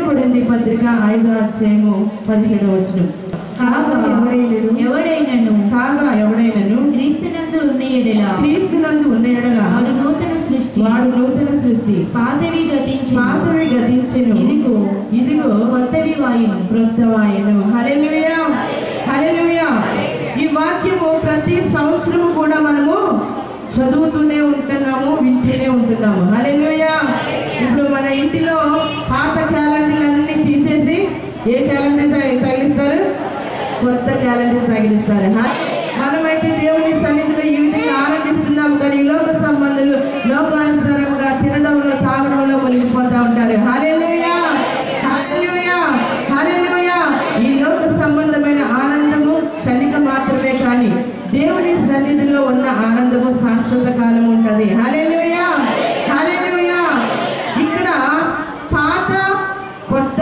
కొరింది పత్రిక ఐదో అధ్యాయము పదిహేడు వచనం కాగా ఎవడైనను ఎవడైనను కాగా ఎవడైనను క్రీస్తునందు ఉన్న ఎడల క్రీస్తునందు ఉన్న ఎడల వాడు నూతన సృష్టి వాడు నూతన సృష్టి పాతవి గతించి పాతవి గతించెను ఇదిగో ఇదిగో కొత్తవి వాయును క్రొత్తవాయను హల్లెలూయా హల్లెలూయా ఈ వాక్యము ప్రతి సంవత్సరము కూడా మనము చదువుతూనే ఉంటున్నాము వింటూనే ఉంటున్నాము హల్లెలూయా ఇప్పుడు మన ఇంటిలో పాత క్యాలెండర్లన్నీ తీసేసి ఏ క్యాలెండర్ తగి- తగిలిస్తారు కొత్త క్యాలెండర్ తగిలిస్తారు హ- మనమైతే దేవుని సన్నిధిలో ఈ విధంగా ఆనందిస్తున్నాం కానీ ఈ లోక సంబంధులు లోకానుసారంగా తినడంలో తాగడంలో మునిగిపోతా ఉంటారు హల్లెలూయా హల్లెలూయా హల్లెలూయా ఈ లోక సంబంధమైన ఆనందము క్షణిక మాత్రమే కానీ దేవుని సన్నిధిలో ఉన్న ఆనందము శాశ్వత కాలం ఉంటది హల్లెలూయా హల్లెలూయా ఇక్కడ పాత కొత్త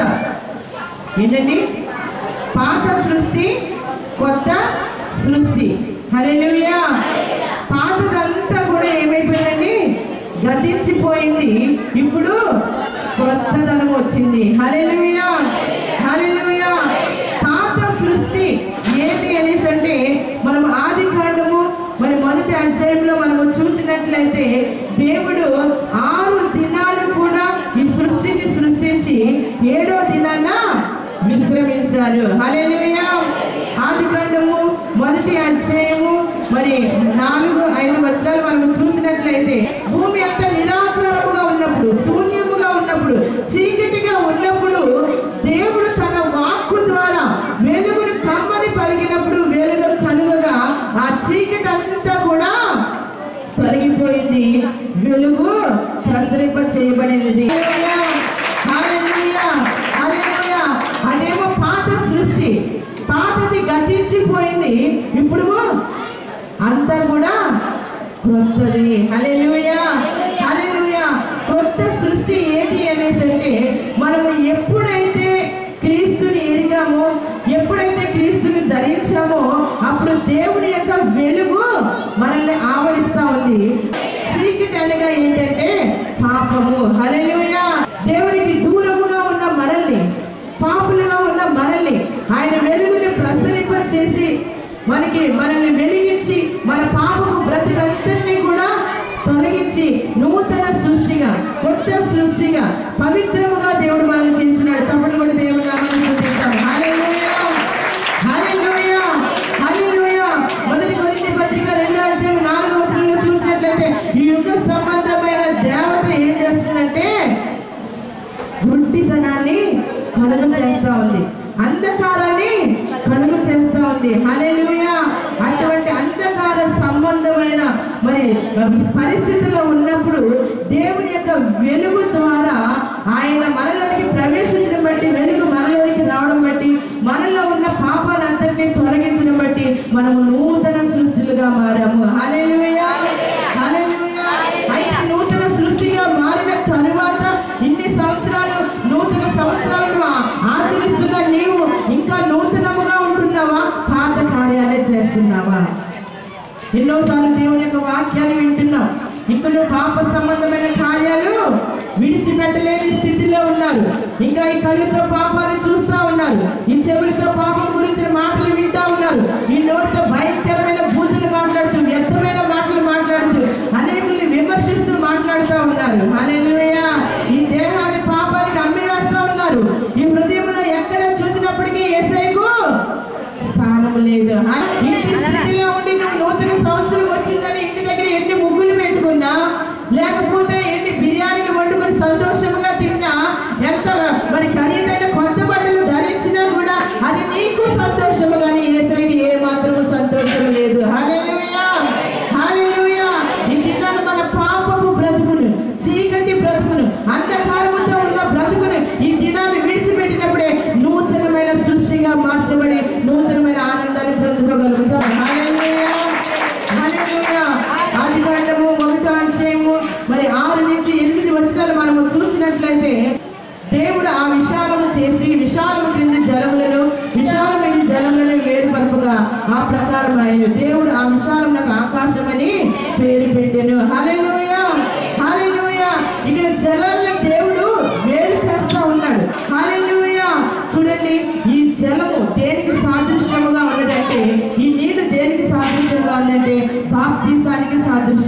ఏంటండి పాత సృష్టి కొత్త సృష్టి హల్లెలూయా పాతదంతా కూడా ఏమైపోయిందండి గతించిపోయింది ఇప్పుడు కొత్తదనం వచ్చింది హల్లెలూయా హల్లెలూయా పాత సృష్టి ఏది అనేసి అంటే మనం ఆది కాండము మరి మొదటి అధ్యాయంలో మనము చూసినట్లయితే దేవుడు ఆరు దినాలు కూడా ఈ సృష్టిని సృష్టించి ఏడో దినాన విశ్రమించారు హల్లెలూయా ఆది కాండము మొదటి అధ్యాయము మరి నాలుగు ఐదు వచనాలు మనం చూసినట్లయితే భూమి అంతా నిరాకారముగా ఉన్నప్పుడు శూన్యముగా ఉన్నప్పుడు చీకటిగా ఉన్నప్పుడు దేవుడు తన వాక్కు ద్వారా వెలుగును కమ్మని పలికినప్పుడు వెలుగు కలుగగా ఆ చీకటి అంతా కూడా తొలగిపోయింది వెలుగు ప్రసరింప చేయబడినది హల్లెలూయా, హల్లెలూయా. అదేమో పాత సృష్టి పాతది గతించిపోయింది ఇప్పుడు అంతా కూడా కొత్తది హల్లెలూయా హల్లెలూయా కొత్త సృష్టి ఏది అనేసి అంటే మనము ఎప్పుడైతే క్రీస్తుని ఎరిగామో ఎప్పుడైతే క్రీస్తుని ధరించామో అప్పుడు దేవుని యొక్క వెలుగు మనల్ని ఆవరిస్తా ఉంది చీకటి అనగా ఏంటంటే పాపము హల్లెలూయా దేవునికి దూరముగా ఉన్న మనల్ని పాపులుగా ఉన్న మనల్ని ఆయన వెలుగుని ప్రసరింప చేసి మనకి మనల్ని వెలిగించి మన పాపము బ్రతికంతటినీ కూడా తొలగించి నూతన సృష్టిగా కొత్త సృష్టిగా పవిత్రముగా దేవుడు మనల్ని చేస్తున్నాడు చప్పట్లు కూడా దేవుడు నామాన్ని స్తుతిస్తాం. హల్లెలూయా హల్లెలూయా హల్లెలూయా మొదటి కొరింథీ పత్రిక రెండో అధ్యాయం నాలుగో వచనంలో చూసినట్లయితే ఈ యుగ సంబంధమైన దేవత ఏం చేస్తుందంటే గుడ్డితనాన్ని కలుగు చేస్తా ఉంది అంధకారాన్ని కలుగు చేస్తా ఉంది హల్లెలూయా అటువంటి అంధకార సంబంధమైన మరి పరిస్థితుల్లో ఉన్నప్పుడు దేవుని యొక్క వెలుగు ద్వారా ఆయన మనలోకి ప్రవేశించడం బట్టి వెలుగు మనలోకి రావడం బట్టి మనలో ఉన్న పాపాలంతటినీ తొలగించడం బట్టి మనము నూతన సృష్టిలుగా మారాము హల్లెలూయా హల్లెలూయా అయితే నూతన సృష్టిగా మారిన తరువాత ఇన్ని సంవత్సరాలు నూతన సంవత్సరాలను ఆ- ఆచరిస్తున్న నీవు ఇంకా నూతనముగా ఉంటున్నావా పాత కార్యాలే చేస్తున్నావా ఎన్నోసార్లు దేవుని యొక్క వాక్యాలు వింటున్నాం ఇంకా నువ్వు పాప సంబంధమైన కార్యాలు విడిచిపెట్టలేని స్థితిలో ఉన్నారు ఇంకా ఈ కళ్ళతో పాపాన్ని చూస్తా ఉన్నారు ఈ చెవులతో పాపం గురించిన మాటలు వింటా ఉన్నారు ఈ నోటితో భయంకరమైన బూతులు మాట్లాడుతూ వ్యర్థమైన మాటలు మాట్లాడుతూ అనేకుల్ని విమర్శిస్తూ మాట్లాడుతూ ఉన్నారు హల్లెలూయా ఈ దేహాన్ని పాపానికి అమ్మి వేస్తా ఉన్నారు ఈ హృదయంలో ఎక్కడ చూసినప్పటికీ ఏసైకు స్థానం లేదు ఆ ఇంటి స్థితిలో ఉండి నువ్వు నూతన సంవత్సరం వచ్చిందని ఇంటి దగ్గర ఎన్ని ముగ్గులు పెట్టుకున్నా లేకపోతే ఎన్ని బిర్యానీలు వండుకొని సంతోషంగా తిన్నా ఎంత మరి ఖరీదైన కొత్త బట్టలు ధరించినా కూడా అది నీకు సంతోషము కానీ ఏసైకి ఏ మాత్రము సంతోషం లేదు హల్లెలూయా హల్లెలూయా ఈ దినాన మన పాపపు బ్రతుకును చీకటి బ్రతుకును అంధకారముతో ఉన్న బ్రతుకును ఈ దినాన్ని విడిచిపెట్టినప్పుడే నూతనమైన సృష్టిగా మార్చబడి నూతనమైన ఆనందాన్ని పొందుకోగలుగుతాం హల్లెలూయా హల్లెలూయా ఆదికాండము మొదటి అధ్యాయము మరి ఆరు నుంచి ఎనిమిది వచనాలు మనము చూసినట్లయితే దేవుడు ఆ విశాలము చేసి విశాలము క్రింది జలములను విశాలమైన జలములను వేరుపరపుగా ఆ ప్రకారం ఆయన దేవుడు ఆ విశాలమునకు ఆకాశమని పేరు పెట్టాను హల్లెలూయా హల్లెలూయా ఇక్కడ జలాలను దేవుడు వేరు చేస్తా ఉన్నాడు హల్లెలూయా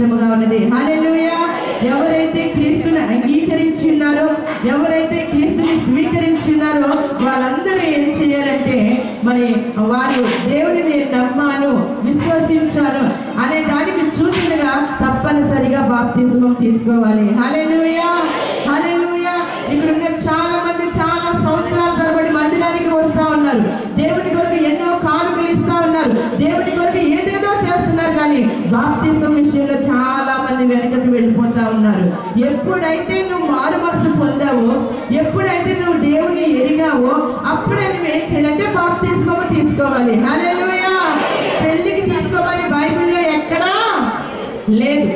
రాజ్యముగా ఉన్నది హల్లెలూయా ఎవరైతే క్రీస్తుని అంగీకరించి ఉన్నారో ఎవరైతే క్రీస్తుని స్వీకరించి ఉన్నారో వాళ్ళందరూ ఏం చేయాలంటే మరి వారు దేవుని నేను నమ్మాను విశ్వసించాను అనే దానికి సూచనగా తప్పనిసరిగా బాప్తిజమం తీసుకోవాలి హల్లెలూయా హల్లెలూయా ఇక్కడ ఉన్న చాలా మంది చాలా సంవత్సరాల తరబడి మందిరానికి వస్తా ఉన్నారు దేవుని కొరకు ఎన్నో కానుకలు ఇస్తా ఉన్నారు దేవుని కొరకు ఏదేదో చేస్తున్నారు కానీ బాప్తిజం విషయంలో చాలా మంది వెనకకి వెళ్ళిపోతా ఉన్నారు ఎప్పుడైతే నువ్వు మారు మనసు పొందావో ఎప్పుడైతే నువ్వు దేవుని ఎరిగావో అప్పుడే నువ్వు ఏం చేయాలంటే బాప్తిజమం తీసుకోవాలి హల్లెలూయా పెళ్లికి తీసుకోమని బైబిల్లో ఎక్కడా లేదు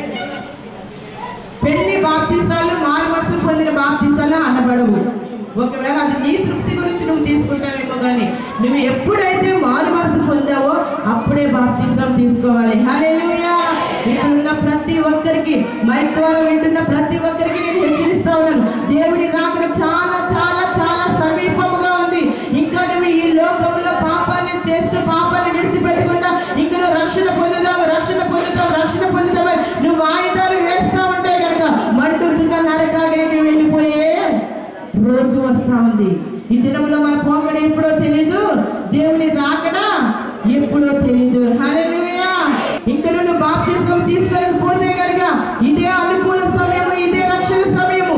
పెళ్లి బాప్తీసాలు మారు మనసు పొందిన బాప్తీసాలు అనబడవు ఒకవేళ అది నీ తృప్తి గురించి నువ్వు తీసుకుంటావేమో కానీ నువ్వు ఎప్పుడైతే మారు మనసు పొందావో అప్పుడే బాప్తీసం తీసుకోవాలి హల్లెలూయా ఇక్కడ ఉన్న ప్రతి ఒక్కరికి మైక్ ద్వారా వింటున్న ప్రతి ఒక్కరికి నేను హెచ్చరిస్తా ఉన్నాను దేవుని రాకడ చాలా చాలా చాలా సమీపముగా ఉంది ఇంకా నువ్వు ఈ లోకంలో పాపాన్ని చేస్తూ పాపాన్ని విడిచిపెట్టకుండా ఇంకా నువ్వు రక్షణ పొందుదాము రక్షణ పొందుతావు రక్షణ పొందుతామని నువ్వు ఆయుధాలు వేస్తా ఉంటే కనుక మండుచున్న నరకాగిరికి వెళ్ళిపోయే రోజు వస్తా ఉంది ఈ దినంలో మన పోకడ ఎప్పుడో తెలీదు దేవుని రాకడా ఎప్పుడో తెలీదు హల్లెలూయా ఇంకా నువ్వు బాప్తిజం తీసుకెళ్ళకపోతే కనుక ఇదే అనుకూల సమయము ఇదే రక్షణ సమయము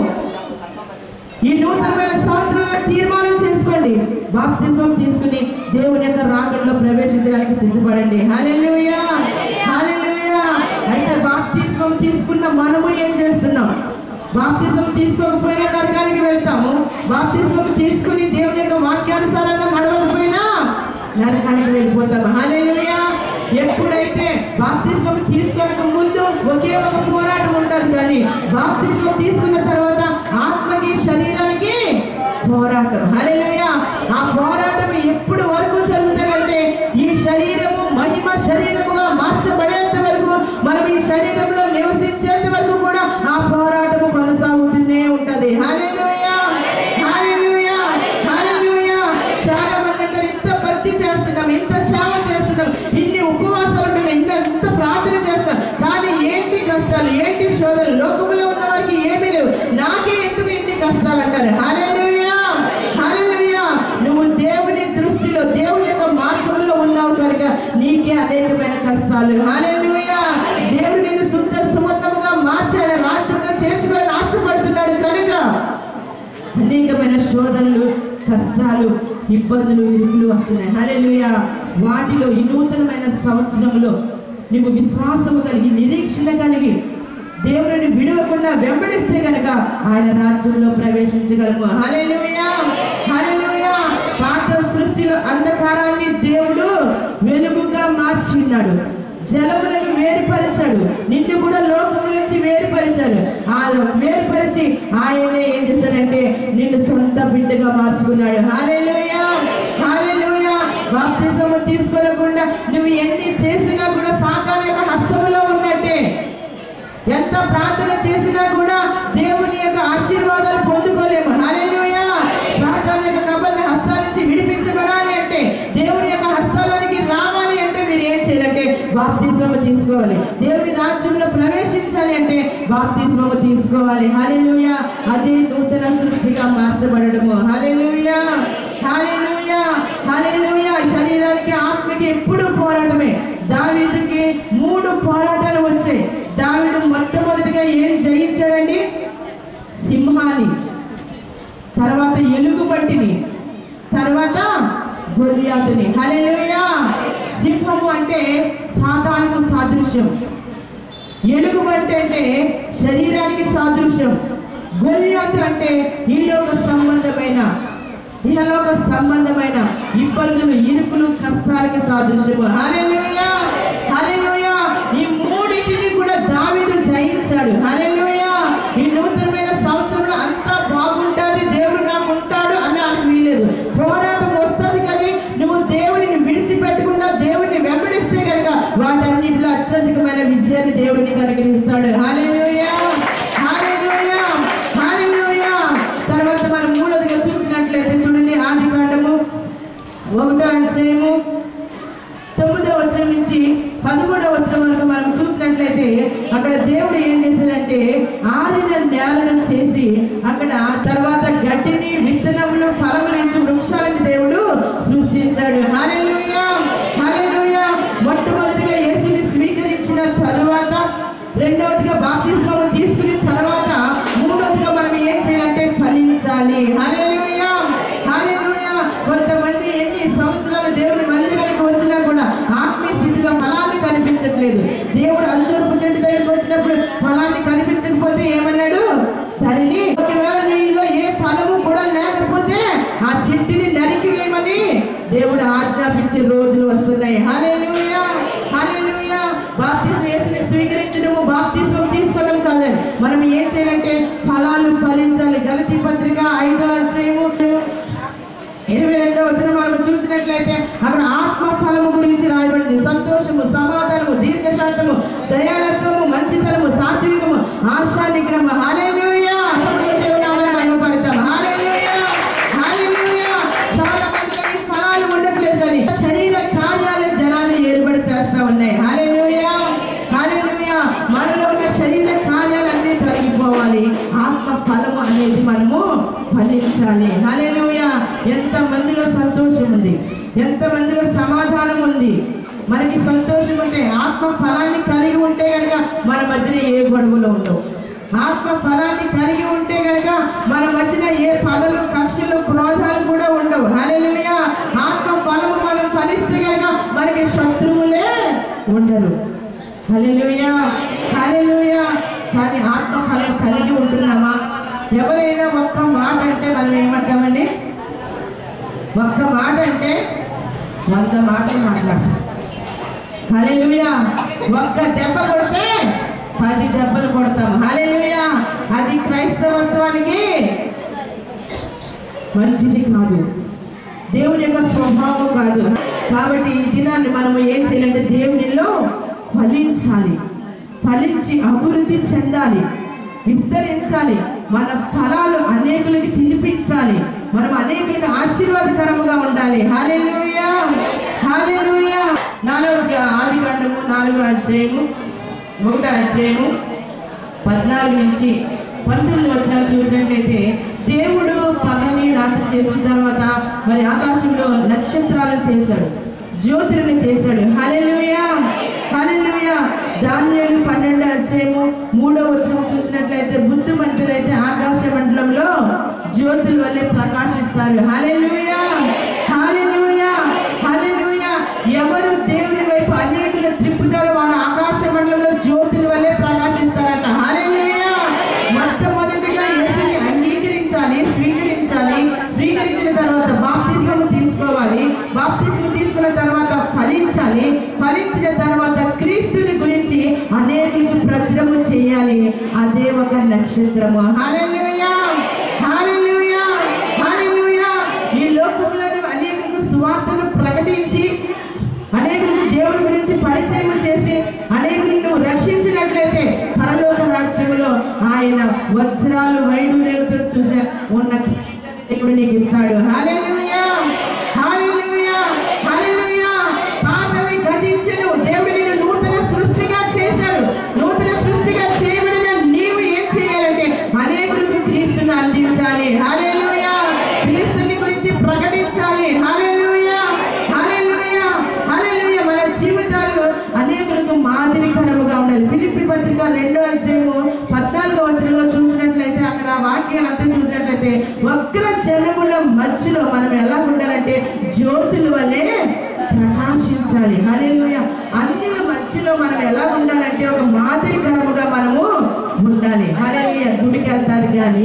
ఈ నూతనమైన సంవత్సరంలో తీర్మానం చేసుకోండి బాప్తిజం తీసుకుని దేవుని యొక్క రాకడలో ప్రవేశించడానికి సిద్ధపడండి హల్లెలూయా హల్లెలూయా అయితే బాప్తిజం తీసుకున్న మనము ఏం చేస్తున్నాం బాప్తిజం తీసుకోకపోయినా నరకానికి వెళ్తాము బాప్తిజం తీసుకుని దేవుని యొక్క వాక్యానుసారంగా నడవకపోయినా నరకానికి వెళ్ళిపోతాము హల్లెలూయా ఎప్పుడైతే బాప్తిజం తీసుకోక ముందు ఒకే ఒక పోరాటం ఉంటుంది కానీ బాప్తిజం తీసుకున్న తర్వాత ఆత్మకి శరీరానికి పోరాటం హల్లెలూయా ఆ పోరాటం ఎప్పుడు వరకు జరుగుతుందంటే ఈ శరీరము మహిమ శరీరముగా మార్చబడేంత వరకు మనం ఈ శరీరంలో నివసించేంత వరకు కూడా ఆ పోరాటము కొనసాగుతూనే ఉంటది హల్లెలూయా హల్లెలూయా హల్లెలూయా చాలా మంది అంటారు ఇంత భక్తి చేస్తున్నాం ఇంత సేవ చేస్తున్నాం ఇన్ని ఉపవాసాలు ఉంటున్నాం ఇంత ఇంత ప్రార్థన చేస్తాం కానీ ఏంటి కష్టాలు ఏంటి శోధనలు లోకంలో ఉన్న వారికి ఏమీ లేవు నాకే ఎందుకు ఇన్ని కష్టాలు అంటారు హల్లెలూయా హల్లెలూయా నువ్వు దేవుని దృష్టిలో దేవుని యొక్క మార్గంలో ఉన్నావు కనుక నీకే అనేకమైన కష్టాలు హల్లెలూయా దేవుడు నిన్ను శుద్ధ సుమతంగా మార్చాలి రాజ్యంలో చేర్చుకోవాలని ఆశపడుతున్నాడు కనుక అనేకమైన శోధనలు కష్టాలు ఇబ్బందులు ఇరుకులు వస్తున్నాయి హల్లెలూయా వాటిలో ఈ నూతనమైన సంవత్సరంలో నువ్వు విశ్వాసము కలిగి నిరీక్షణ కలిగి దేవుడిని విడవకుండా వెంబడిస్తే గనక ఆయన రాజ్యంలో ప్రవేశించగలము హల్లెలూయా హల్లెలూయా పాత సృష్టిలో అంధకారాన్ని దేవుడు వెలుగుగా మార్చిన్నాడు జలములను వేరుపరిచాడు నిన్ను కూడా లోకము నుంచి వేరుపరిచాడు ఆ వేరుపరిచి ఆయనే ఏం చేశాడంటే నిన్ను సొంత బిడ్డగా మార్చుకున్నాడు హాలేలుయా హాలేలుయా బాప్తిజము తీసుకోకుండా నువ్వు ఎన్ని చేసినా కూడా సాతాను యొక్క హస్తములో ఉన్నట్టే ఎంత ప్రార్థన చేసినా కూడా దేవుని యొక్క ఆశీర్వాదాలు పొందుకోలేము హల్లెలూయా సాతాను యొక్క కబల హస్తాల నుంచి విడిపించబడాలి అంటే దేవుని యొక్క హస్తాలనికి రావాలి అంటే మీరు ఏం చేయాలంటే బాప్తిస్మము తీసుకోవాలి దేవుని రాజ్యంలో ప్రవేశించాలి అంటే బాప్తిస్మము తీసుకోవాలి హల్లెలూయా అదే నూతన సృష్టిగా మార్చబడడము హల్లెలూయా హల్లెలూయా హల్లెలూయా శరీరానికి ఆత్మకి ఎప్పుడు పోరాటమే దావీదుకి మూడు పోరాటాలు వచ్చాయి దావీదు మొట్టమొదటిగా ఏం జయించాడండి సింహాన్ని తర్వాత ఎలుగుబంటిని తర్వాత గొర్యాతుని హల్లెలూయా సింహము అంటే సాతానుకు సాదృశ్యం ఎలుగుబంటి అంటే శరీరానికి సాదృశ్యం గొలియాతు అంటే ఈలోక సంబంధమైన ఇహలోక సంబంధమైన ఇబ్బందులు ఇరుకులు కష్టాలకి సాదృశ్యము హల్లెలూయా హల్లెలూయా ఈ మూడింటిని కూడా దావీదు జయించాడు హల్లెలూయా ఈ నూతనమైన సంవత్సరంలో అంతా బాగుంటుంది దేవుడు నాకు ఉంటాడు అని నాకు వీలేదు పోరాటం వస్తుంది కానీ నువ్వు దేవుడిని విడిచిపెట్టకుండా దేవుడిని వెంబడిస్తే కనుక వాటన్నిటిలో అత్యధికమైన విజయాన్ని దేవుడిని కనుగరిస్తాడు హల్లెలూయా హల్లెలూయా హల్లెలూయా తర్వాత మనం మూడోదిగా చూసినట్లయితే చూడండి ఆది కాండము ఒకటో అధ్యాయము తొమ్మిదో వచనం నుంచి పదమూడవ వచనం వరకు మనం చూసిన చూసినట్లయితే అక్కడ దేవుడు ఏం చేశాడంటే ఆరిన నేలను చేసి అక్కడ తర్వాత గడ్డిని విత్తనములు ఫలములు ఇచ్చి వృక్షాలని దేవుడు సృష్టించాడు హల్లెలూయా హల్లెలూయా మొట్టమొదటిగా యేసుని స్వీకరించిన తరువాత రెండవదిగా బాప్తిస్మము తీసుకున్న తర్వాత మూడవదిగా మనం ఏం చేయాలంటే ఫలించాలి హల్లెలూయా హల్లెలూయా కొంతమంది ఎన్ని సంవత్సరాలు దేవుని మందిరానికి వచ్చినా కూడా ఆత్మీయ స్థితిలో ఫలాలు కనిపించట్లేదు దేవుడు అంజూరపు చెట్టు దగ్గరికి వచ్చినప్పుడు ఫలాన్ని కనిపించకపోతే ఏమన్నాడు దానిని ఒకవేళ నీలో ఏ ఫలము కూడా లేకపోతే ఆ చెట్టుని నరికి వేయమని దేవుడు ఆజ్ఞాపించే రోజులు వస్తున్నాయి హల్లెలూయా హల్లెలూయా బాప్తిస్మం యేసుని స్వీకరించడము బాప్తిస్మం తీసుకోవడం కాదండి మనం ఏం చేయాలంటే ఫలాలు ఫలించాలి గలతి పత్రిక ఐదో అధ్యాయము ఇరవై రెండో వచ్చిన మనం చూసినట్లయితే అక్కడ ఆత్మ ఫలము గురించి రాయబడింది సంతోషము సమాధానము దీర్ఘశాంతము దయాళత్వము మంచితనము సాత్వికము ఆశా నిగ్రహము హల్లెలూయా చప్పట్లు దేవుని నామాన్ని మహిమపడతాం. హల్లెలూయా హల్లెలూయా చాలా మందిలో ఈ ఫలాలు ఉండట్లేదు కానీ శరీర కార్యాలు జనాలు ఏర్పడి చేస్తా ఉన్నాయి హల్లెలూయా హల్లెలూయా మనలో ఉన్న శరీర కార్యాలన్నీ తొలగిపోవాలి ఆత్మ ఫలము అనేది మనము ఫలించాలి హల్లెలూయా ఎంత మందిలో సంతోషం ఉంది ఎంత మందిలో సమాధానం ఉంది మనకి సంతోషం ఉంటే ఆత్మ ఫలాన్ని కలిగి ఉంటే కనుక మన మధ్యన ఏ గొడవలు ఉండవు ఆత్మ ఫలాన్ని కలిగి ఉంటే కనుక మన మధ్యన ఏ పదలు కక్షలు క్రోధాలు కూడా ఉండవు హల్లెలూయా ఆత్మ ఫలము మనం ఫలిస్తే కనుక మనకి శత్రువులే ఉండరు హల్లెలూయా హల్లెలూయా కానీ ఆత్మ ఫలం కలిగి ఉంటున్నామా ఎవరైనా ఒక్క మాట అంటే మనం ఏమంటామండి ఒక్క మాట అంటే వంద మాటలు మాట్లాడతాం హల్లెలూయా ఒక్క దెబ్బ కొడితే పది దెబ్బలు కొడతాం హల్లెలూయా అది క్రైస్తవత్వానికి మంచిది కాదు దేవుని యొక్క స్వభావం కాదు కాబట్టి ఈ దినాన్ని మనం ఏం చేయాలంటే దేవునిలో ఫలించాలి ఫలించి అభివృద్ధి చెందాలి విస్తరించాలి మన ఫలాలు అనేకులకి తినిపించాలి మనం అనేకులకి ఆశీర్వాదకరముగా ఉండాలి హాలేలుయా హాలేలుయా నాలుగు ఆది కాండము నాలుగో అధ్యాయము ఒకటో అధ్యాయము పద్నాలుగు నుంచి పంతొమ్మిది వచ్చిన చూసినట్లయితే దేవుడు పగని రాత్రి చేసిన తర్వాత మరి ఆకాశంలో నక్షత్రాలను చేశాడు జ్యోతులను చేశాడు హల్లెలూయా హల్లెలూయా దానియేలు పన్నెండు అధ్యాయము మూడో వచనం చూసినట్లయితే బుద్ధిమంతులైతే ఆకాశ మండలంలో జ్యోతుల వల్లే ప్రకాశిస్తారు హల్లెలూయా హల్లెలూయా హల్లెలూయా ఎవరు దేవుని వైపు అనేకులు త్రిప్పుతారో వారు ఆకాశ మండలంలో జ్యోతుల వల్లే ప్రకాశిస్తారట హల్లెలూయా మొట్టమొదటిగా యేసుని అంగీకరించాలి స్వీకరించాలి స్వీకరించిన తర్వాత బాప్తిస్మం తీసుకోవాలి బాప్తిస్మం తీసుకున్న తర్వాత ఫలించాలి ఫలించిన తర్వాత క్రీస్తుని గురించి అనేకులకు ప్రచురము చేయాలి అదే ఒక నక్షత్రము హల్లెలూయా హల్లెలూయా హల్లెలూయా ఈ లోకంలోని అనేకులకు సువార్తను ప్రకటించి అనేకులకు దేవుడి గురించి పరిచయం చేసి అనేకులను రక్షించినట్లయితే పరలోక రాజ్యంలో ఆయన వజ్రాలు వైడూర్యాలతో చూసిన ఉన్న దేవుడు నీకు ఇస్తాడు హల్లెలూయా హల్లెలూయా హల్లెలూయా పాతవి గతించెను దేవుడు నిన్ను నూతన సృష్టిగా చేశాడు నూతన సృష్టిగా చేయబడిన నీవు ఏం చేయాలంటే అనేకులకు క్రీస్తుని అందించాలి హల్లెలూయా క్రీస్తుని గురించి ప్రకటించాలి హల్లెలూయా హల్లెలూయా హల్లెలూయా మన జీవితాలు అనేకులకు మాదిరికరముగా ఉండాలి ఫిలిప్పి పత్రిక రెండో అధ్యాయము పద్నాలుగో వచనంలో చూసినట్లయితే అక్కడ ఆ వాక్యాలు అంతా చూసినట్లయితే వక్ర జనముల మధ్యలో మనం ఎలా ఉండాలంటే జ్యోతుల వలె ప్రకాశించాలి హల్లెలూయా అన్నిల మధ్యలో మనం ఎలా ఉండాలంటే ఒక మాదిరికరముగా మనము ఉండాలి హల్లెలూయా గుడికి వెళ్తారు కానీ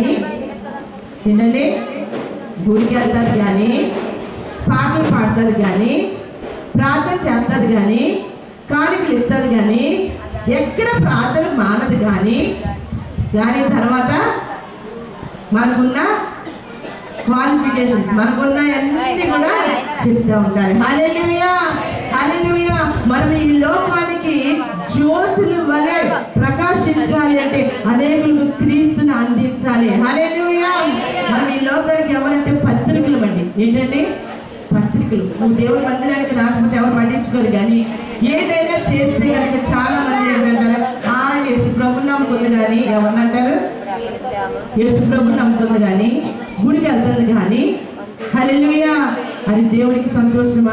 ఏంటండి గుడికి వెళ్తారు కానీ పాటలు పాడుతుంది కానీ ప్రార్థన చేస్తుంది కానీ కానుకలు ఇస్తుంది కానీ ఎక్కడ ప్రార్థన మానదు కానీ దాని తర్వాత మనకున్న క్వాలిఫికేషన్స్ మనకున్న అన్ని కూడా చెప్తూ ఉంటారు హల్లెలూయా హల్లెలూయా మనం ఈ లోకానికి జ్యోతులు వలె ప్రకాశించాలి అంటే అనేకులకు క్రీస్తుని అందించాలి హల్లెలూయా మనం ఈ లోకానికి ఎవరంటే పత్రికలు అండి ఏంటంటే పత్రికలు నువ్వు దేవుడి మందిరానికి రాకపోతే ఎవరు పట్టించుకోరు కానీ ఏదైనా చేస్తే కనుక చాలా మంది ఏంటంటారు ఆ యేసు ప్రభు నమ్ముకుంది కానీ ఎవరినంటారు యేసు ప్రభు నమ్ముతుంది కానీ గుడికి వెళ్తుంది కానీ హల్లెలూయా అది దేవుడికి సంతోషమా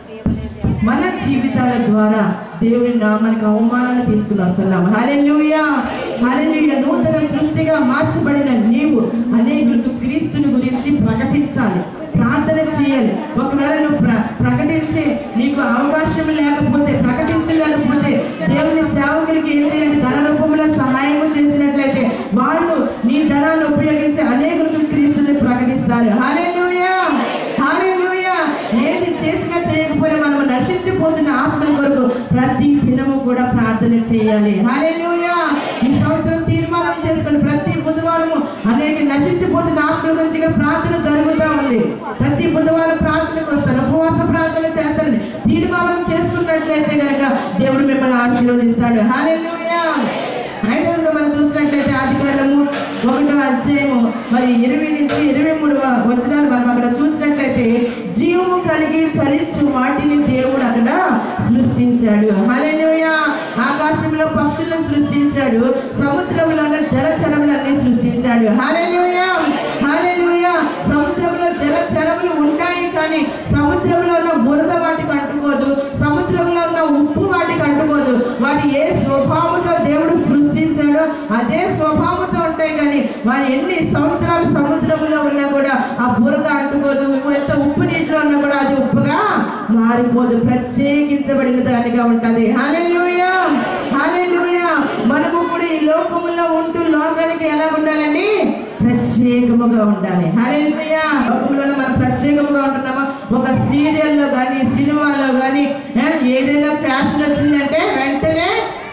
మన జీవితాల ద్వారా దేవుడి నామానికి అవమానాన్ని తీసుకుని వస్తున్నాం హల్లెలూయా హల్లెలూయా నూతన సృష్టిగా మార్చబడిన నీవు అనేకులకు క్రీస్తుని గురించి ప్రకటించాలి ప్రార్థన చేయాలి ఒకవేళ నువ్వు ప్ర ప్రకటించి నీకు అవకాశం లేకపోతే ప్రకటించలేకపోతే దేవుని సేవకులకి ఏం చేయాలి ధన రూపంలో సహాయం చేసినట్లయితే వాళ్ళు నీ ధనాన్ని ఉపయోగించి అనేకులకు క్రీస్తుని ప్రకటిస్తారు హల్లెలూయా హల్లెలూయా ఏది చేసినా చేయకపోయినా మనం నశించిపోతున్న ఆత్మల కొరకు ప్రతి దినము కూడా ప్రార్థన చేయాలి హల్లెలూయా ఈ సంవత్సరం తీర్మానం చేసుకుని ప్రతి బుధవారము అనేక నశించిపోతున్న ఆత్మల గురించి ఇక్కడ ప్రార్థన జరుగుతూ ఉంది ప్రతి బుధవారం ప్రార్థనకు వస్తారు ఉపవాస ప్రార్థన చేస్తారని తీర్మానం చేసుకున్నట్లయితే కనుక దేవుడు మిమ్మల్ని ఆశీర్వదిస్తాడు హల్లెలూయా ఐదవదిగా మనం చూసినట్లయితే ఆది కాండము ఒకటో అధ్యాయము మరి ఇరవై నుంచి ఇరవై మూడు వచనాలు మనం అక్కడ చూసినట్లయితే జీవము కలిగి చలించు వాటిని దేవుడు అక్కడ సృష్టించాడు హల్లెలూయా ఆకాశంలో పక్షులను సృష్టించాడు సముద్రంలో ఉన్న జలచరములన్నీ సృష్టించాడు హల్లెలూయా హల్లెలూయా సముద్రంలో జలచరములు ఉంటాయి కానీ సముద్రంలో ఉన్న బురద వాటికి అంటుకోదు సముద్రంలో ఉన్న ఉప్పు వాటికి అంటుకోదు వాటి ఏ స్వభావంతో దేవుడు సృష్టించాడో అదే స్వభావంతో ఉంటాయి కానీ వారి ఎన్ని సంవత్సరాలు సముద్రంలో ఉన్నా కూడా ఆ బురద అంటుకోదు ఎంత ఉప్పు నీటిలో ఉన్నా కూడా అది ఉప్పుగా మారిపోదు ప్రత్యేకించబడిన దానిగా ఉంటది హల్లెలూయా హల్లెలూయా మనము కూడా ఈ లోకములో ఉంటూ లోకానికి ఎలా ఉండాలండి ప్రత్యేకముగా ఉండాలి హల్లెలూయా లోకంలో మనం ప్రత్యేకముగా ఉంటున్నామా ఒక సీరియల్లో కానీ సినిమాలో కానీ ఏదైనా ఫ్యాషన్ వచ్చిందంటే వెంటనే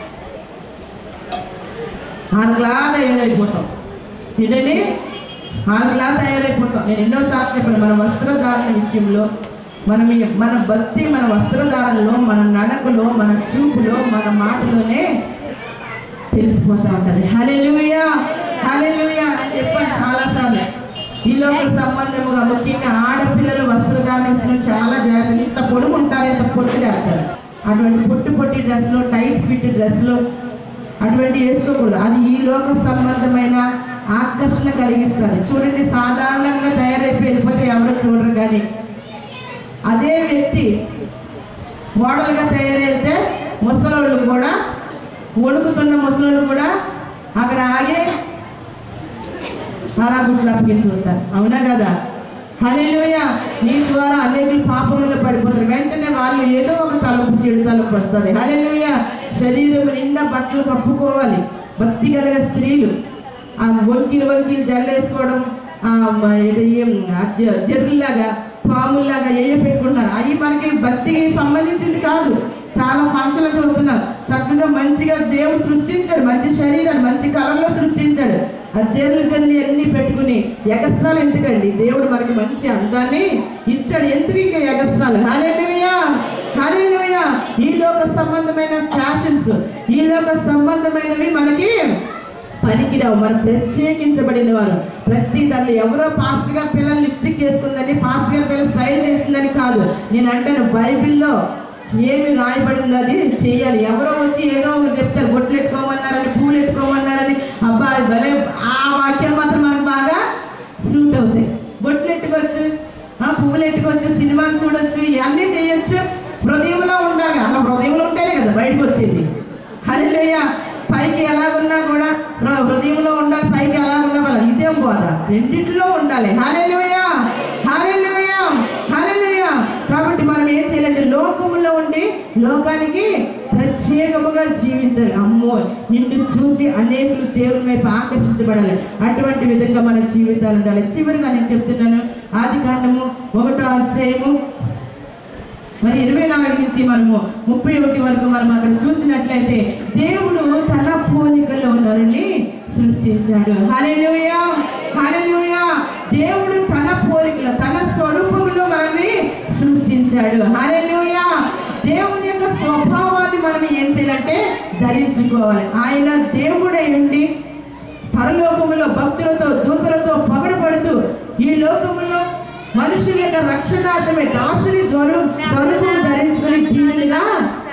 ఆరులా తయారైపోతాం ఏంటండి ఆరులా తయారైపోతాం నేను ఎన్నో సార్లు చెప్పాను మన వస్త్రధారణ విషయంలో మనం ఈ- మన భక్తి మన వస్త్రధారణలో మన నడకలో మన చూపులో మన మాటలోనే తెలిసిపోతా ఉంటది హల్లెలూయా హల్లెలూయా అని చెప్పాను చాలాసార్లు ఈ లోక సంబంధముగా ముఖ్యంగా ఆడపిల్లలు వస్త్రధారణ విషయంలో చాలా జాగ్రత్త ఇంత పొడుగు ఉంటారు ఇంత పొట్టు చేస్తారు అటువంటి పొట్టు పొట్టి డ్రెస్లో టైట్ ఫిట్ డ్రెస్లో అటువంటి వేసుకోకూడదు అది ఈ లోక సంబంధమైన ఆకర్షణ కలిగిస్తుంది చూడండి సాధారణంగా తయారైపోయి వెళ్ళిపోతే ఎవరో చూడరు కానీ అదే వ్యక్తి మోడల్గా తయారైతే ముసలోళ్ళు కూడా వణుకుతున్న ముసలోళ్ళు కూడా అక్కడ ఆగి అలా గుట్లు అప్పగించి ఉంటారు అవునా కదా హల్లెలూయా నీ ద్వారా అనేకులు పాపంలో పడిపోతారు వెంటనే వాళ్ళు ఏదో ఒక తలుపు చెడు తలుపు వస్తుంది హల్లెలూయా శరీరం నిండా బట్టలు కప్పుకోవాలి భక్తి కలిగిన స్త్రీలు ఆ వంకిలు వంకిలు జల్లేసుకోవడం ఆ మ- ఇది ఏం, ఆ జ- జర్రులాగా పాముల్లాగా ఏ పెట్టుకుంటున్నారు అవి మనకి భక్తికి సంబంధించింది కాదు చాలా ఫంక్షన్లు చూస్తున్నారు చక్కగా మంచిగా దేవుడు సృష్టించాడు మంచి శరీరాన్ని మంచి కలర్లో సృష్టించాడు ఆ జల్లు జల్లి అన్ని పెట్టుకుని ఎగస్ట్రాలు ఎందుకండి దేవుడు మనకి మంచి అందాన్ని ఇచ్చాడు ఎందుకు ఇంకా ఎగస్ట్రాలు హల్లెలూయా హల్లెలూయా ఈ లోక సంబంధమైన ఫ్యాషన్స్ ఈ లోక సంబంధమైనవి మనకి పనికిరావు మనం ప్రత్యేకించబడిన వారు ప్రతి దాంట్లో ఎవరో పాస్టర్ గారు పిల్లలు లిప్స్టిక్ వేసుకుందని పాస్టర్ గారి పిల్లలు స్టైల్ చేసిందని కాదు నేను అంటాను బైబిల్లో ఏమి రాయబడిందో అది చేయాలి ఎవరో వచ్చి ఏదో ఒకటి చెప్తారు బొట్లు ఎట్టుకోమన్నారని పూలు ఎట్టుకోమన్నారని అబ్బా అది భలే ఆ వాక్యాలు మాత్రం మనకు బాగా సూట్ అవుతాయి బొట్లు ఎట్టుకోవచ్చు ఆ, పువ్వులు ఎట్టుకోవచ్చు సినిమాలు చూడొచ్చు ఇవన్నీ చేయొచ్చు హృదయంలో ఉండాలి అలా హృదయంలో ఉంటేనే కదా బయటకు వచ్చేది హల్లెలూయా పైకి ఎలాగున్నా కూడా హృ- హృదయంలో ఉండాలి పైకి ఎలాగున్నా వాళ్ళ ఇదేం బోధ రెండింటిలో ఉండాలి హల్లెలూయా హల్లెలూయా హల్లెలూయా కాబట్టి మనం ఏం చేయాలంటే లోకములో ఉండి లోకానికి ప్రత్యేకముగా జీవించాలి అమ్మో నిన్ను చూసి అనేకులు దేవుని వైపు ఆకర్షించబడాలి అటువంటి విధంగా మన జీవితాలు ఉండాలి చివరిగా నేను చెప్తున్నాను ఆది కాండము ఒకటో అధ్యాయము మరి ఇరవై నాలుగు నుంచి మనము ముప్పై ఒకటి వరకు మనం అక్కడ చూసినట్లయితే దేవుడు తన పోలికలో ఉన్నవారిని సృష్టించాడు హల్లెలూయా హల్లెలూయా దేవుడు తన పోలికలో తన స్వరూపంలో మనల్ని సృష్టించాడు హల్లెలూయా దేవుని యొక్క స్వభావాన్ని మనం ఏం చేయాలంటే ధరించుకోవాలి ఆయన దేవుడై ఉండి పరలోకములో భక్తులతో దూతలతో పగడబడుతూ ఈ లోకములో మనుషుల యొక్క రక్షణార్థమే దాసుని స్వరూ స్వరూపం ధరించుకుని దీనిగా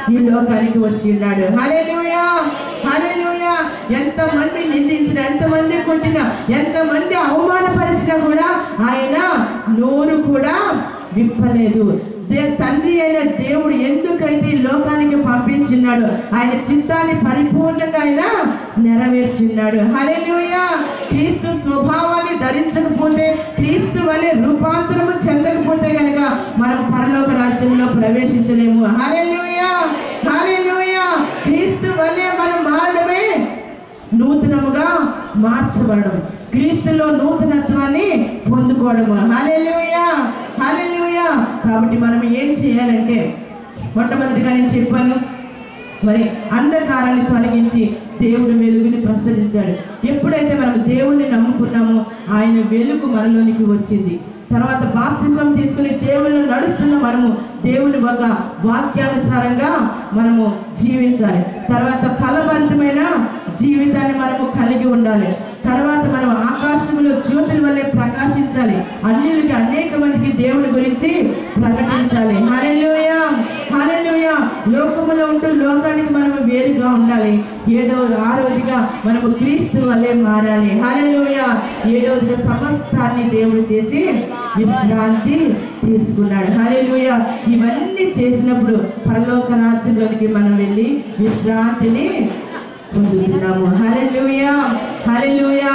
ఈ లోకానికి వచ్చి ఉన్నాడు హల్లెలూయా హల్లెలూయా ఎంతమంది నిందించిన ఎంతమంది కొట్టిన ఎంతమంది అవమానపరిచినా కూడా ఆయన నోరు కూడా విప్పలేదు దే తండ్రి అయిన దేవుడు ఎందుకైతే ఈ లోకానికి పంపించిన్నాడు ఆయన చిత్తాన్ని పరిపూర్ణంగా ఆయన నెరవేర్చిన్నాడు హల్లెలూయా క్రీస్తు స్వభావాన్ని ధరించకపోతే క్రీస్తు వలె రూపాంతరము చెందకపోతే కనుక మనం పరలోక రాజ్యంలో ప్రవేశించలేము హల్లెలూయా హల్లెలూయా క్రీస్తు వలె మనం మారడమే నూతనముగా మార్చబడడం క్రీస్తులో నూతనత్వాన్ని పొందుకోవడము హల్లెలూయా హల్లెలూయా కాబట్టి మనం ఏం చేయాలంటే మొట్టమొదటిగా నేను చెప్పాను మరి అంధకారాన్ని తొలగించి దేవుడు వెలుగుని ప్రసరించాడు ఎప్పుడైతే మనం దేవుణ్ణి నమ్ముకున్నామో ఆయన వెలుగు మనలోనికి వచ్చింది తర్వాత బాప్తిజం తీసుకుని దేవుళ్ళు నడుస్తున్న మనము దేవుని ఒక వాక్యానుసారంగా మనము జీవించాలి తర్వాత ఫలభరితమైన జీవితాన్ని మనము కలిగి ఉండాలి తర్వాత మనం ఆకాశంలో జ్యోతుల వల్లే ప్రకాశించాలి అన్యులకి అనేక మందికి దేవుని గురించి ప్రకటించాలి హల్లెలూయా హల్లెలూయా లోకములో ఉంటూ లోకానికి మనము వేరుగా ఉండాలి ఏడవది ఆరవదిగా మనము క్రీస్తు వల్లే మారాలి హల్లెలూయా ఏడవదిగా సమస్తాన్ని దేవుడు చేసి విశ్రాంతి తీసుకున్నాడు హల్లెలూయా ఇవన్నీ చేసినప్పుడు పరలోక రాజ్యంలోనికి మనం వెళ్ళి విశ్రాంతిని పొందుతున్నాము హల్లెలూయా హల్లెలూయా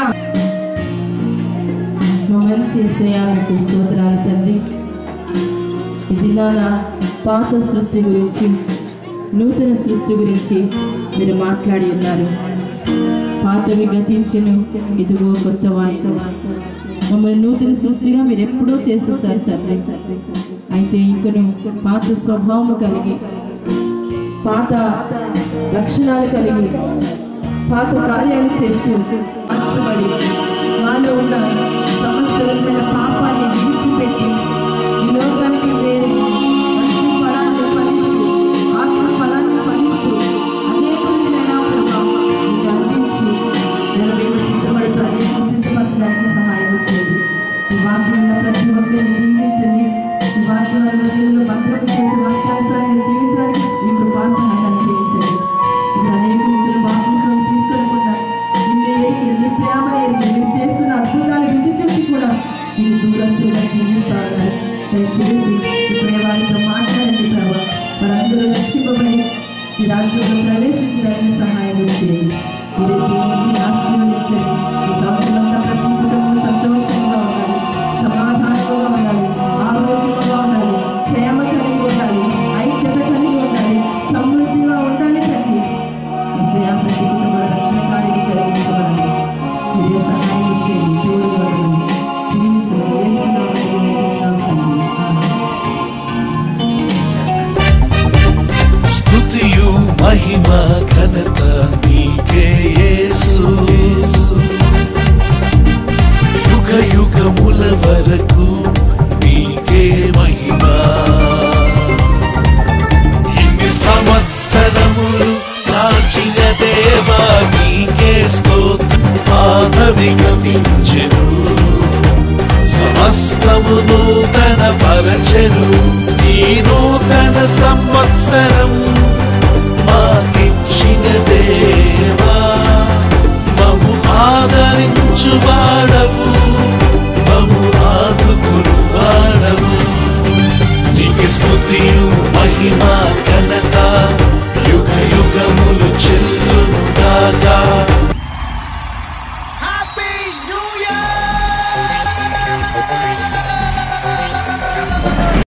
మమ్మల్ని చేసేయా మీకు స్తోత్రాలు తండ్రి ఇది నాన్న పాత సృష్టి గురించి నూతన సృష్టి గురించి మీరు మాట్లాడి ఉన్నారు పాతవి గతించెను ఇదిగో కొత్త వాయితో మమ్మల్ని నూతన సృష్టిగా మీరు ఎప్పుడో చేసేసారు తండ్రి అయితే ఇంకను పాత స్వభావము కలిగి పాత లక్షణాలు కలిగి పాత కార్యాలు చేస్తూ మార్చబడి మాలో ఉన్న సమస్త విధమైన పాపాన్ని విడిచిపెట్టి ఈ లోకానికి వేరే మంచి ఫలాన్ని ఫలిస్తూ ఆత్మ ఫలాన్ని ఫలిస్తూ అనేకులకి నైనా ప్రభావ మీకు అందించి నేను మేము సిద్ధపడుతూ అనేక సిద్ధపరచడానికి సహాయం చేయండి ఈ వాక్యం ఉన్న ప్రతి ఒక్కరిని దీవించండి ఈ వాక్యం వల్ల హృదయంలో భద్రత చేసి వాక్యానుసారంగా జీవించడానికి మీ కృపా సహాయం అనుగ్రహించండి ఇప్పుడు అనేక వ్యక్తులు బాప్తిజం తీసుకోకుండా నిన్ను ఎరిగి నీ ప్రేమను ఎరిగి మీరు చేస్తున్న అద్భుతాలు రుచి చూసి కూడా మీరు దూరస్తులుగా జీవిస్తారు దయచేసి ఇప్పుడే వారితో మాట్లాడండి ప్రభావ వారందరూ రక్షింపబడి ఈ రాజ్యంలో ప్రవేశించడానికి సహాయం చేయండి మీరు దీవించి ఆశీర్వదించండి ఈ సంవత్సరంలో ప్రతి కుటుంబం సంతోషంగా ఉండాలి సమాధానంగా ఉండాలి ఆరోగ్యంగా ఉండాలి ప్రేమ కలిగి ఉండాలి ఐక్యత కలిగి ఉండాలి సమృద్ధిగా ఉండాలి తండ్రి ఏసయ్యా, ప్రతి కుటుంబ రక్షణ కార్యం జరిగించబడాలి మీరే సహాయం చేయండి తోడు పడండి జీవించండి ఏసునామములో వేడుకుంటున్నాం తండ్రి. ఆమేన్. స్తుతియు మహిమ ఘనత నీకే యేసు యుగ యుగముల వరకు నీకే మహిమ ఇన్ని సంవత్సరములు కాచిన దేవా నీకే స్తోత్ర పాదవి గతించెను సమస్తము నూతన పరచెను ఈ నూతన సంవత్సరం మాకిచ్చిన దేవా మము ఆదరించు వాడవు మము ఆదుకును వాడవు నీకు స్తుతియు